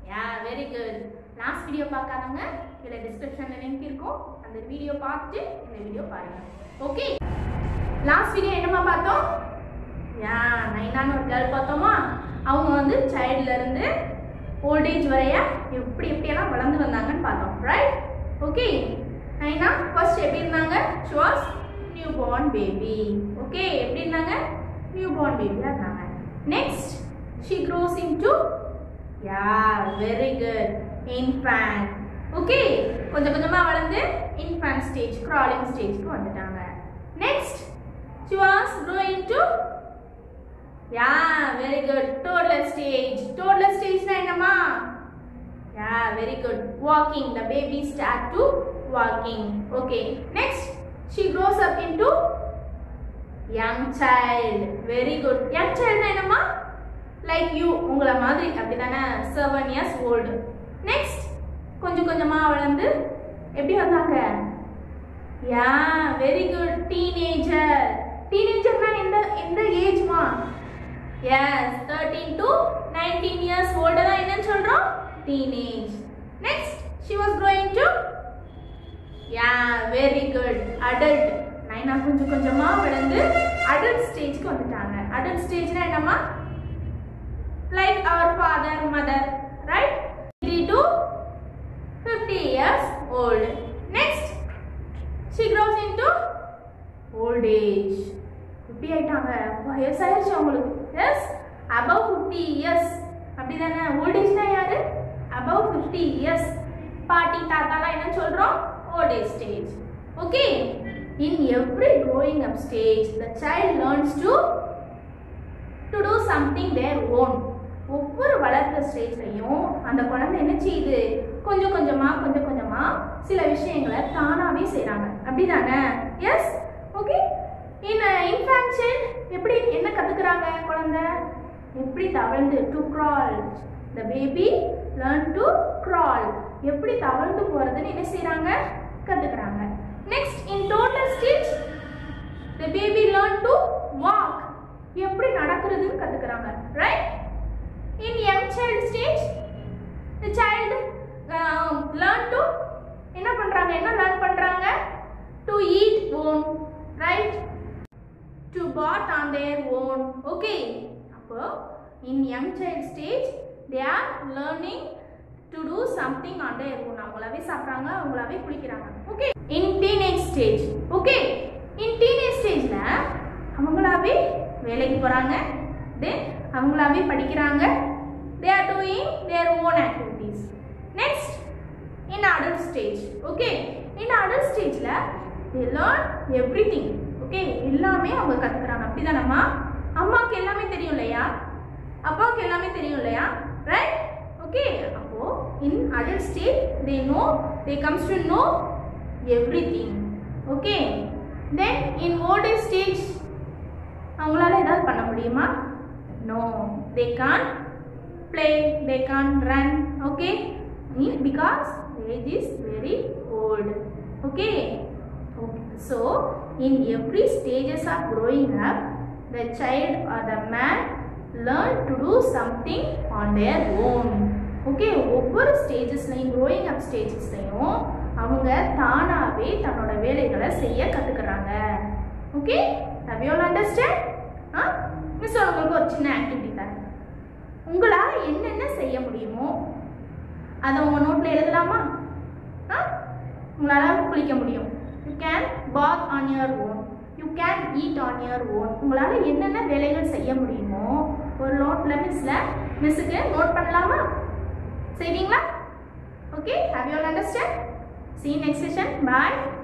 யா very good last video பார்க்காதவங்க கீழே டிஸ்கிரிப்ஷனில் லிங்க் இருக்கும் அந்த வீடியோ பார்த்துட்டு இந்த வீடியோ பாருங்க ஓகே லாஸ்ட் வீடியோ என்னமா பார்த்தோம் யா நைனான்னு ஒரு கேர்ள் பார்த்தோமா அவங்க வந்து சைல்ட்ல இருந்து ஓல்டேஜ் வரைய எப்படி எப்படியெல்லாம் வளர்ந்து வந்தாங்கன்னு பார்த்தோம் ரைட் ஓகே நைனா ஃபர்ஸ்ட் எப்படி இருந்தாங்க she was new born baby okay எப்படி இருந்தாங்க நியூ பார்ன் பேபியாக இருந்தாங்க next she grows into yeah very good infant okay கொஞ்சம் கொஞ்சமாக வளர்ந்து இன்ஃபேண்ட் ஸ்டேஜ் க்ராலிங் ஸ்டேஜ்க்கு வந்துட்டாங்க next she was growing to yeah very good toddler stage toddler ஸ்டேஜ்னா என்னம்மா yeah very good walking the baby start to walking okay next she grows up into young child very good young child என்னம்மா like you உங்களை மாதிரி அப்படிதானே seven years old next கொஞ்சம் கொஞ்சமா வளர்ந்து எப்படி வந்தாங்க யா வெரி குட் டீனேஜர் டீனேஜர்னா எந்த எந்த ஏஜ்மா yes thirteen to nineteen years old தான் என்னன்னு சொல்றோம் teenage next she was growing to yeah very good adult Naina கொஞ்சம் கொஞ்சமா வளர்ந்து அடல்ட் ஸ்டேஜ்க்கு வந்துட்டாங்க அடல்ட் ஸ்டேஜ்னா என்னம்மா like our father mother right three to fifty years old next she grows into old age fifty ஆயிட்டாங்க வயசாயிருச்சு அவங்களுக்கு எஸ் அபவ் ஃபிஃப்டி இயர்ஸ் அப்படிதானே ஓல்ட் ஏஜ்னா யாரு அபவ் ஃபிஃப்டி இயர்ஸ் பாட்டி தாத்தாலாம் என்ன சொல்றோம் old age stage okay in every growing up stage the child learns to to do something their own ஒவ்வொரு வளர்ந்த ஸ்டேஜ்லையும் அந்த குழந்தை என்ன செய்யுது கொஞ்சம் கொஞ்சமா கொஞ்சம் கொஞ்சமா சில விஷயங்களை தானாவே செய்றாங்க அப்படிதானே yes okay in infant child எப்படி என்ன கத்துக்கிறாங்க குழந்தை எப்படி தவழ்ந்து to crawl the baby learn to crawl எப்படி தவழ்ந்து போறதுன்னு என்ன செய்றாங்க கத்துக்கிறாங்க next in toddler stage the baby learn to walk எப்படி நடக்கிறதுன்னு கத்துக்கிறாங்க right in young child stage the child uh, learn to என்ன பண்றாங்க என்ன லேர்ன் பண்றாங்க to eat own right to bath on their own okay அப்போ in young child stage they are learning to do something on their own அவங்களாவே சாப்பிட்றாங்க அவங்களாவே குளிக்கிறாங்க okay in teenage stage okay in teenage ஸ்டேஜில் அவங்களாவே வேலைக்கு போகிறாங்க தென் அவங்களாவே படிக்கிறாங்க they are doing their own activities next in adult stage okay in adult ஸ்டேஜில் they learn everything okay எல்லாமே அவங்க கற்றுக்குறாங்க அப்படிதானம்மா அம்மாவுக்கு எல்லாமே தெரியும் இல்லையா அப்பாவுக்கு எல்லாமே தெரியும் இல்லையா ரைட் ஓகே அப்போ in adult stage they know they comes to know everything okay then in old stage அவங்களால ஏதாவது பண்ண முடியுமா no they can't play they can't run okay because age is very old okay okay so in every stages of growing up the child or the man learn to do something on their own okay ஒவ்வொரு ஸ்டேஜஸ்லையும் growing up ஸ்டேஜஸ்லையும் அவங்க தானாகவே தன்னோட வேலைகளை செய்ய கற்றுக்குறாங்க okay have you all understand ஆ miss உங்களுக்கு ஒரு சின்ன ஆக்டிவிட்டி தரேன் உங்களால் என்னென்ன செய்ய முடியுமோ அதை உங்கள் நோட்டில் எழுதலாமா ஆ உங்களால் குளிக்க முடியும் you can bath on your own you can eat on your own உங்களால் என்னென்ன வேலைகள் செய்ய முடியுமோ ஒரு நோட்டில் மிஸ்ஸில் மிஸ்ஸுக்கு நோட் பண்ணலாமா செய்வீங்களா okay have you understand see next session bye